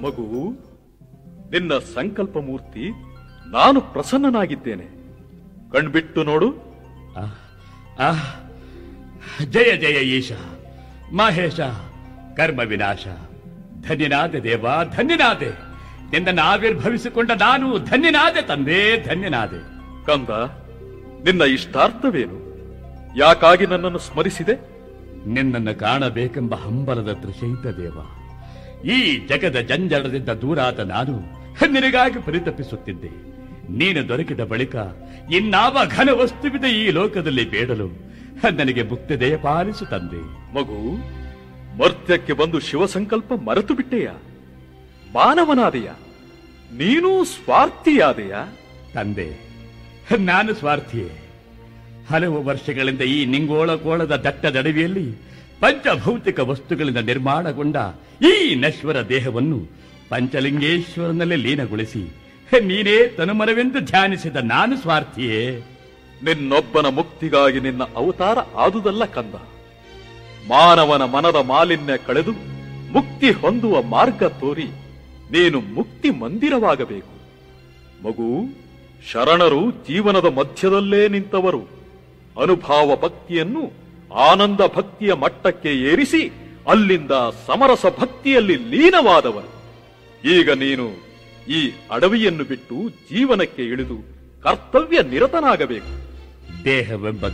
ಮಗು ನಿನ್ನ ಸಂಕಲ್ಪ ಮೂರ್ತಿ ನಾನು ಪ್ರಸನ್ನನಾಗಿದ್ದೇನೆ ಕಣ್ಬಿಟ್ಟು ನೋಡು ಆ ಜಯ ಜಯ ಈಶ ಮಹೇಶ ಕರ್ಮ ವಿನಾಶ ಧನ್ಯನಾದೆ ದೇವ ಧನ್ಯನಾದೆ ನಿನ್ನನ್ನು ಆವಿರ್ಭವಿಸಿಕೊಂಡ ನಾನು ಧನ್ಯನಾದೆ ತಂದೆ ಧನ್ಯನಾದೆ ಕಂದ ನಿನ್ನ ಇಷ್ಟಾರ್ಥವೇನು ಯಾಕಾಗಿ ನನ್ನನ್ನು ಸ್ಮರಿಸಿದೆ ನಿನ್ನನ್ನು ಕಾಣಬೇಕೆಂಬ ಹಂಬಲದ ತ್ರಿಶೈತ ದೇವ ಈ ಜಗದ ಜಂಜಡದಿಂದ ದೂರಾದ ನಾನು ನಿನಗಾಗಿ ಪರಿತಪಿಸುತ್ತಿದ್ದೆ ನೀನು ದೊರಕಿದ ಬಳಿಕ ಇನ್ನಾವ ಘನ ವಸ್ತುವಿದೆ ಈ ಲೋಕದಲ್ಲಿ ಬೇಡಲು ನನಗೆ ಮುಕ್ತಿ ದಯ ಪಾಲಿಸು ತಂದೆ ಮಗು ಮರ್ತ್ಯಕ್ಕೆ ಬಂದು ಶಿವಸಂಕಲ್ಪ ಮರೆತು ಬಿಟ್ಟೆಯ ಮಾನವನಾದೆಯ ನೀನೂ ಸ್ವಾರ್ಥಿಯಾದೆಯ ತಂದೆ ನಾನು ಸ್ವಾರ್ಥಿಯೇ ಹಲವು ವರ್ಷಗಳಿಂದ ಈ ನಿಂಗೋಳಕೋಳದ ದಟ್ಟದಡವಿಯಲ್ಲಿ ಪಂಚಭೌತಿಕ ವಸ್ತುಗಳಿಂದ ನಿರ್ಮಾಣಗೊಂಡ ಈ ನಶ್ವರ ದೇಹವನ್ನು ಪಂಚಲಿಂಗೇಶ್ವರನಲ್ಲಿ ಲೀನಗೊಳಿಸಿ ನೀನೇ ತನುಮನವೆಂದು ಧ್ಯಾನಿಸಿದ ನಾನು ಸ್ವಾರ್ಥಿಯೇ ನಿನ್ನೊಬ್ಬನ ಮುಕ್ತಿಗಾಗಿ ನಿನ್ನ ಅವತಾರ ಆದುದಲ್ಲ ಕಂದ ಮಾನವನ ಮನದ ಮಾಲಿನ್ಯ ಕಳೆದು ಮುಕ್ತಿ ಹೊಂದುವ ಮಾರ್ಗ ತೋರಿ ನೀನು ಮುಕ್ತಿ ಮಂದಿರವಾಗಬೇಕು ಮಗು ಶರಣರು ಜೀವನದ ಮಧ್ಯದಲ್ಲೇ ನಿಂತವರು ಅನುಭಾವ ಭಕ್ತಿಯನ್ನು ಆನಂದ ಭಕ್ತಿಯ ಮಟ್ಟಕ್ಕೆ ಏರಿಸಿ ಅಲ್ಲಿಂದ ಸಮರಸ ಭಕ್ತಿಯಲ್ಲಿ ಲೀನವಾದವರು ಈಗ ನೀನು ಈ ಅಡವಿಯನ್ನು ಬಿಟ್ಟು ಜೀವನಕ್ಕೆ ಇಳಿದು ಕರ್ತವ್ಯ ನಿರತನಾಗಬೇಕು ದೇಹವೆಂಬ